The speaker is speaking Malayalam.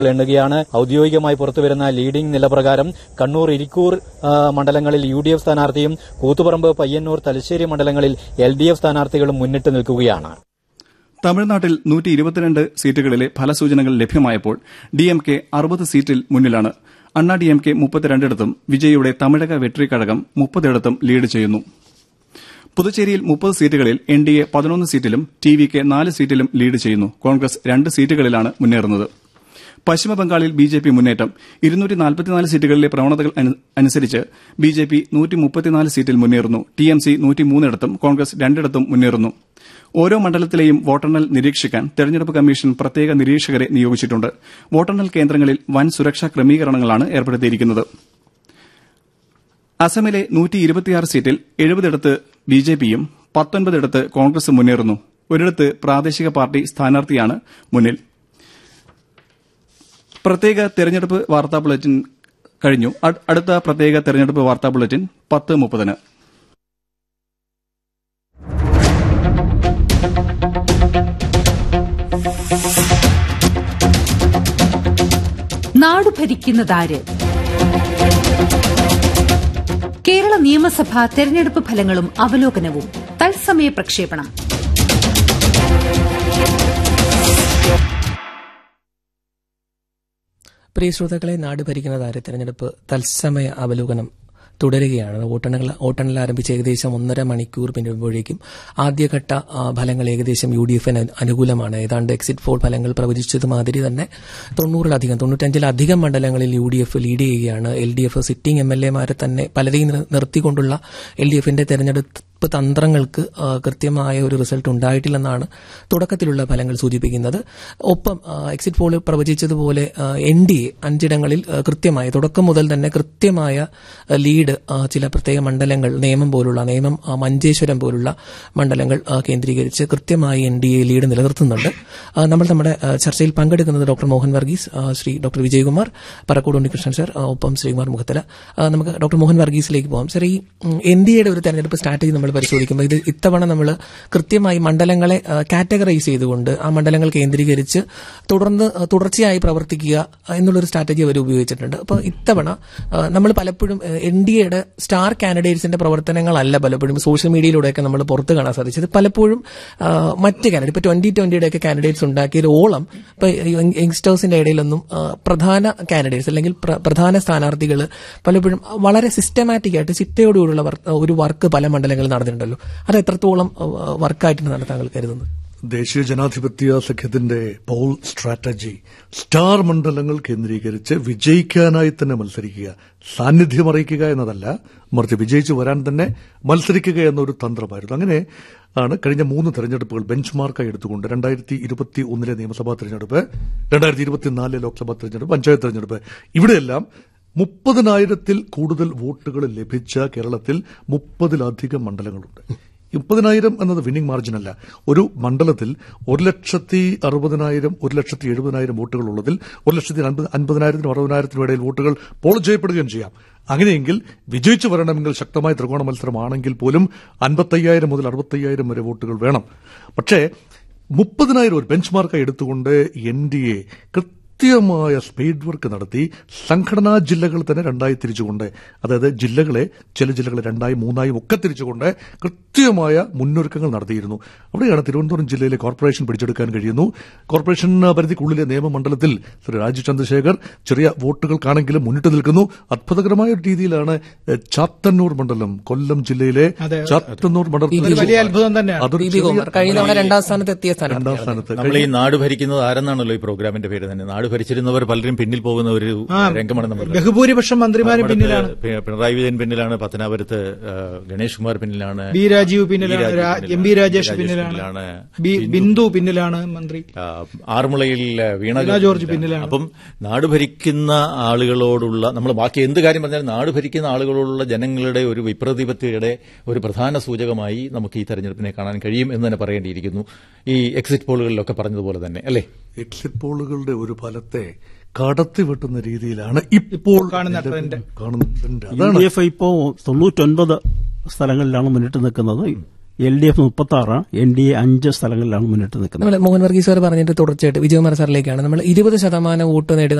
എണ്ണുകയാണ് ഔദ്യോഗികമായി പുറത്തുവരുന്ന ലീഡിംഗ് നിലപ്രകാരം കണ്ണൂർ ഇരിക്കൂർ ആ, മണ്ഡലങ്ങളിൽ യു ഡി എഫ് സ്ഥാനാർത്ഥിയും കൂത്തുപറമ്പ് പയ്യന്നൂർ തലശ്ശേരി മണ്ഡലങ്ങളിൽ എൽ ഡി എഫ് സ്ഥാനാർത്ഥികളും മുന്നിട്ട് നിൽക്കുകയാണ് തമിഴ്നാട്ടിൽ നൂറ്റി ഇരുപത്തിരണ്ട് സീറ്റുകളിലെ ഫലസൂചനകൾ ലഭ്യമായപ്പോൾ ഡി എം കെ അറുപത് സീറ്റിൽ മുന്നിലാണ് അണ്ണാ ഡി എം കെ മുപ്പത്തിരണ്ടിടത്തും വിജയിയുടെ തമിഴക വെട്രി കഴകം മുപ്പതിടത്തും ലീഡ് ചെയ്യുന്നു പുതുച്ചേരിയിൽ മുപ്പത് സീറ്റുകളിൽ എൻ ഡി എ പതിനൊന്ന് സീറ്റിലും ടി വി കെ നാല് സീറ്റിലും ലീഡ് ചെയ്യുന്നു കോൺഗ്രസ് രണ്ട് സീറ്റുകളിലാണ് മുന്നേറുന്നത് പശ്ചിമബംഗാളിൽ ബി ജെ പി മുന്നേറ്റം ഇരുന്നൂറ്റി നാൽപ്പത്തിനാല് സീറ്റുകളിലെ പ്രവണതകൾ അനു- അനുസരിച്ച് ബി ജെ പി നൂറ്റി മുപ്പത്തിനാല് സീറ്റിൽ മുന്നേറുന്നു ടി എം സി നൂറ്റിമൂന്നിടത്തും കോൺഗ്രസ് രണ്ടിടത്തും മുന്നേറുന്നു ഓരോ മണ്ഡലത്തിലെയും വോട്ടെണ്ണൽ നിരീക്ഷിക്കാൻ തെരഞ്ഞെടുപ്പ് കമ്മീഷൻ പ്രത്യേക നിരീക്ഷകരെ നിയോഗിച്ചിട്ടുണ്ട് വോട്ടെണ്ണൽ കേന്ദ്രങ്ങളിൽ വൻ സുരക്ഷാ ക്രമീകരണങ്ങളാണ് ഏർപ്പെടുത്തിയിരിക്കുന്നത് അസമിലെ നൂറ്റി ഇരുപത്തിയാറ് സീറ്റിൽ എഴുപതിടത്ത് ബി ജെ പിയും പത്തൊൻപതിടത്ത് കോൺഗ്രസും മുന്നേറുന്നു ഒരിടത്ത് പ്രാദേശിക പാർട്ടി സ്ഥാനാർത്ഥിയാണ് മുന്നിൽ പ്രത്യേക തെരഞ്ഞെടുപ്പ് വാർത്താ ബുള്ളറ്റിൻ കഴിഞ്ഞു അ- അടുത്ത പ്രത്യേക തെരഞ്ഞെടുപ്പ് വാർത്താ ബുള്ളറ്റിൻ പത്ത് മുപ്പതിന് നാടു ഭരിക്കുന്നതാര് കേരള നിയമസഭാ തെരഞ്ഞെടുപ്പ് ഫലങ്ങളും അവലോകനവും തത്സമയ പ്രക്ഷേപണം പ്രിയ ശ്രോതാക്കളെ നാട് ഭരിക്കുന്നതാരെ തെരഞ്ഞെടുപ്പ് തത്സമയ അവലോകനം തുടരുകയാണ് വോട്ടെണ്ണൽ വോട്ടെണ്ണൽ ആരംഭിച്ച് ഏകദേശം ഒന്നര മണിക്കൂർ പിന്നിടുമ്പോഴേക്കും ആദ്യഘട്ട ആ, ഫലങ്ങൾ ഏകദേശം യു ഡി എഫിന് അനുകൂലമാണ് ഏതാണ്ട് എക്സിറ്റ് പോൾ ഫലങ്ങൾ പ്രവചിച്ചത് മാതിരി തന്നെ തൊണ്ണൂറിലധികം തൊണ്ണൂറ്റഞ്ചിലധികം മണ്ഡലങ്ങളിൽ യു ഡി എഫ് ലീഡ് ചെയ്യുകയാണ് L D F sitting M L എമാരെ തന്നെ പലരെയും നിർ- നിർത്തിക്കൊണ്ടുള്ള എൽ ഡി എഫിന്റെ തെരഞ്ഞെടുപ്പ് തന്ത്രങ്ങൾക്ക് ആ, കൃത്യമായ ഒരു റിസൾട്ട് ഉണ്ടായിട്ടില്ലെന്നാണ് തുടക്കത്തിലുള്ള ഫലങ്ങൾ സൂചിപ്പിക്കുന്നത് ഒപ്പം ആ, എക്സിറ്റ് പോൾ പ്രവചിച്ചതുപോലെ എൻ ഡി എ അഞ്ചിടങ്ങളിൽ ആ, കൃത്യമായ തുടക്കം മുതൽ തന്നെ കൃത്യമായ ആ, ലീഡ് ആ, ചില പ്രത്യേക മണ്ഡലങ്ങൾ നിയമം പോലുള്ള നിയമം ആ, മഞ്ചേശ്വരം പോലുള്ള മണ്ഡലങ്ങൾ ആ, കേന്ദ്രീകരിച്ച് കൃത്യമായി എൻ ഡി എ ലീഡ് നിലനിർത്തുന്നുണ്ട് ആ, നമ്മൾ നമ്മുടെ ആ, ചർച്ചയിൽ പങ്കെടുക്കുന്നത് ഡോക്ടർ മോഹൻ വർഗീസ് ആ, ശ്രീ ഡോക്ടർ വിജയകുമാർ പറക്കോട് ഉണ്ണികൃഷ്ണൻ സർ ആ, ഒപ്പം ശ്രീകുമാർ മുഖത്തല ആ, നമുക്ക് ഡോക്ടർ മോഹൻ വർഗീസിലേക്ക് പോകാം സർ ഈ എൻ ഡി എയുടെ ഒരു തെരഞ്ഞെടുപ്പ് സ്ട്രാറ്റജി നമ്മൾ പരിശോധിക്കുമ്പോൾ ഇത് ഇത്തവണ നമ്മൾ കൃത്യമായി മണ്ഡലങ്ങളെ കാറ്റഗറൈസ് ചെയ്തുകൊണ്ട് ആ മണ്ഡലങ്ങൾ കേന്ദ്രീകരിച്ച് തുടർന്ന് ആ, തുടർച്ചയായി പ്രവർത്തിക്കുക ആ, എന്നുള്ളൊരു സ്ട്രാറ്റജി അവർ ഉപയോഗിച്ചിട്ടുണ്ട് അപ്പോൾ ഇത്തവണ നമ്മൾ പലപ്പോഴും എൻ ഡി എയുടെ സ്റ്റാർ കാൻഡിഡേറ്റ്സിന്റെ പ്രവർത്തനങ്ങളല്ല പലപ്പോഴും സോഷ്യൽ മീഡിയയിലൂടെയൊക്കെ നമ്മൾ പുറത്ത് കാണാൻ സാധിച്ചത് പലപ്പോഴും ആ, മറ്റ് കാൻഡിഡേറ്റ് ഇപ്പൊ ട്വന്റി ട്വന്റിയുടെ ഒക്കെ കാൻഡിഡേറ്റ്സ് ഉണ്ടാക്കിയ ഒരു ഓളം ഇപ്പൊ യങ്സ്റ്റേഴ്സിന്റെ ഇടയിലൊന്നും ആ, പ്രധാന കാൻഡിഡേറ്റ്സ് അല്ലെങ്കിൽ പ്ര- പ്രധാന സ്ഥാനാർത്ഥികൾ പലപ്പോഴും വളരെ സിസ്റ്റമാറ്റിക് ആയിട്ട് ചിട്ടയോടുകൂടിയുള്ള വർക്ക് ഒരു വർക്ക് പല മണ്ഡലങ്ങളിൽ നടന്നിട്ടുണ്ടല്ലോ അത് എത്രത്തോളം വർക്കായിട്ടാണ് താങ്കൾ കരുതുന്നത് ദേശീയ ജനാധിപത്യ സഖ്യത്തിന്റെ പോൾ സ്ട്രാറ്റജി സ്റ്റാർ മണ്ഡലങ്ങൾ കേന്ദ്രീകരിച്ച് വിജയിക്കാനായി തന്നെ മത്സരിക്കുക സാന്നിധ്യം അറിയിക്കുക എന്നതല്ല മറിച്ച് വിജയിച്ചു വരാൻ തന്നെ മത്സരിക്കുക എന്നൊരു തന്ത്രമായിരുന്നു അങ്ങനെ ആണ് കഴിഞ്ഞ മൂന്ന് തെരഞ്ഞെടുപ്പുകൾ ബെഞ്ച് മാർക്കായി എടുത്തുകൊണ്ട് രണ്ടായിരത്തി ഇരുപത്തി ഒന്നിലെ നിയമസഭാ തെരഞ്ഞെടുപ്പ് രണ്ടായിരത്തി ഇരുപത്തിനാലിലെ ലോക്സഭാ തെരഞ്ഞെടുപ്പ് പഞ്ചായത്ത് തെരഞ്ഞെടുപ്പ് ഇവിടെയെല്ലാം മുപ്പതിനായിരത്തിൽ കൂടുതൽ വോട്ടുകൾ ലഭിച്ച കേരളത്തിൽ മുപ്പതിലധികം മണ്ഡലങ്ങളുണ്ട് മുപ്പതിനായിരം എന്നത് വിന്നിംഗ് മാർജിൻ അല്ല ഒരു മണ്ഡലത്തിൽ ഒരു ലക്ഷത്തി അറുപതിനായിരം ഒരു ലക്ഷത്തി എഴുപതിനായിരം വോട്ടുകൾ ഉള്ളതിൽ ഒരു ലക്ഷത്തി അൻപത് അൻപതിനായിരത്തിനും അറുപതിനായിരത്തിനും ഇടയിൽ വോട്ടുകൾ പോൾ ചെയ്യപ്പെടുകയും ചെയ്യാം അങ്ങനെയെങ്കിൽ വിജയിച്ചു വരണമെങ്കിൽ ശക്തമായ ത്രികോണ മത്സരമാണെങ്കിൽ പോലും അൻപത്തയ്യായിരം മുതൽ അറുപത്തയ്യായിരം വരെ വോട്ടുകൾ വേണം പക്ഷേ മുപ്പതിനായിരം ഒരു ബെഞ്ച് മാർക്കായി എടുത്തുകൊണ്ട് എൻ ഡി എ കൃത്യമായ സ്പീഡ് വർക്ക് നടത്തി സംഘടനാ ജില്ലകൾ തന്നെ രണ്ടായി തിരിച്ചുകൊണ്ട് അതായത് ജില്ലകളെ ചില ജില്ലകളെ രണ്ടായി മൂന്നായും ഒക്കെ തിരിച്ചുകൊണ്ട് കൃത്യമായ മുന്നൊരുക്കങ്ങൾ നടത്തിയിരുന്നു അവിടെയാണ് തിരുവനന്തപുരം ജില്ലയിലെ കോർപ്പറേഷൻ പിടിച്ചെടുക്കാൻ കഴിയുന്നു കോർപ്പറേഷൻ പരിധിക്കുള്ളിലെ നിയമമണ്ഡലത്തിൽ ശ്രീ രാജു ചന്ദ്രശേഖർ ചെറിയ വോട്ടുകൾക്കാണെങ്കിലും മുന്നിട്ട് നിൽക്കുന്നു അത്ഭുതകരമായ ഒരു രീതിയിലാണ് എഹ്, ചാത്തന്നൂർ മണ്ഡലം കൊല്ലം ജില്ലയിലെ ചാത്തന്നൂർ മണ്ഡലത്തിൽ വലിയ അത്ഭുതം തന്നെയാണ് അതൊരു ബി ബി കുമാർ ചെറിയ- കഴിഞ്ഞ തവണ രണ്ടാം സ്ഥാനത്ത് എത്തിയ സ്ഥാനം രണ്ടാം സ്ഥാനത്ത് നമ്മൾ ഈ നാട് ഭരിക്കുന്നത് ആരെന്നാണല്ലോ ഈ പ്രോഗ്രാമിന്റെ പേര് തന്നെ നാട് ഭരിച്ചിരുന്നവർ പലരും പിന്നിൽ പോകുന്ന ഒരു രംഗമാണ് നമ്മൾ കണ്ടത്. ബഹുഭൂരിപക്ഷം മന്ത്രിമാരും നമ്മുടെ പിന്നിലാണ് പി- പിണറായി വിജയൻ പിന്നിലാണ് പത്തനാപുരത്ത് ആ, ഗണേഷ് കുമാർ പിന്നിലാണ് ബി രാജീവ് പിന്നിലാണ് രാജീവ് രാ- പിന്നിലാണ്. എം ബി രാജേഷ് രാജേഷ് പിന്നിലാണ് പിന്നിലാണ്. ബി- ബിന്ദു പിന്നിലാണ് മന്ത്രി ആ, ആറന്മുളയിൽ വീണ വീണ ജോർജ് പിന്നിലാണ്. അപ്പം നാട് ഭരിക്കുന്ന ആളുകളോടുള്ള നമ്മൾ ബാക്കി എന്ത് കാര്യം പറഞ്ഞാലും നാട് ഭരിക്കുന്ന ആളുകളോടുള്ള ജനങ്ങളുടെ ഒരു വിപ്രതിപത്തിയുടെ ഒരു പ്രധാന സൂചകമായി നമുക്ക് ഈ തെരഞ്ഞെടുപ്പിനെ കാണാൻ കഴിയും എന്ന് തന്നെ പറയേണ്ടിയിരിക്കുന്നു ഈ എക്സിറ്റ് പോളുകളിലൊക്കെ പറഞ്ഞതുപോലെ തന്നെ അല്ലേ എക്സിറ്റ് പോളുകളുടെ ഒരു ഫലത്തെ കടത്തിവെട്ടുന്ന രീതിയിലാണ് ഇപ്പോൾ കാണുന്ന ട്രെൻഡ്. കാണുന്ന ട്രെൻഡ് യു അതാണ് ഡി എഫ് ഇപ്പോൾ തൊണ്ണൂറ്റൊൻപത് സ്ഥലങ്ങളിലാണ് മുന്നിട്ട് നിൽക്കുന്നത് എൽ ഡി എഫ് മുപ്പത്തി ആറാണ് എൻ ഡി എ അഞ്ച് സ്ഥലങ്ങളിലാണ് മുന്നിട്ട് നിൽക്കുന്നത് നമ്മൾ മോഹൻ വർഗീസ് സാർ പറഞ്ഞിട്ട് തുടർച്ചയായിട്ട് വിജയകുമാർ സാറിലേക്കാണ് നമ്മൾ ഇരുപത് ശതമാനം വോട്ട് നേടി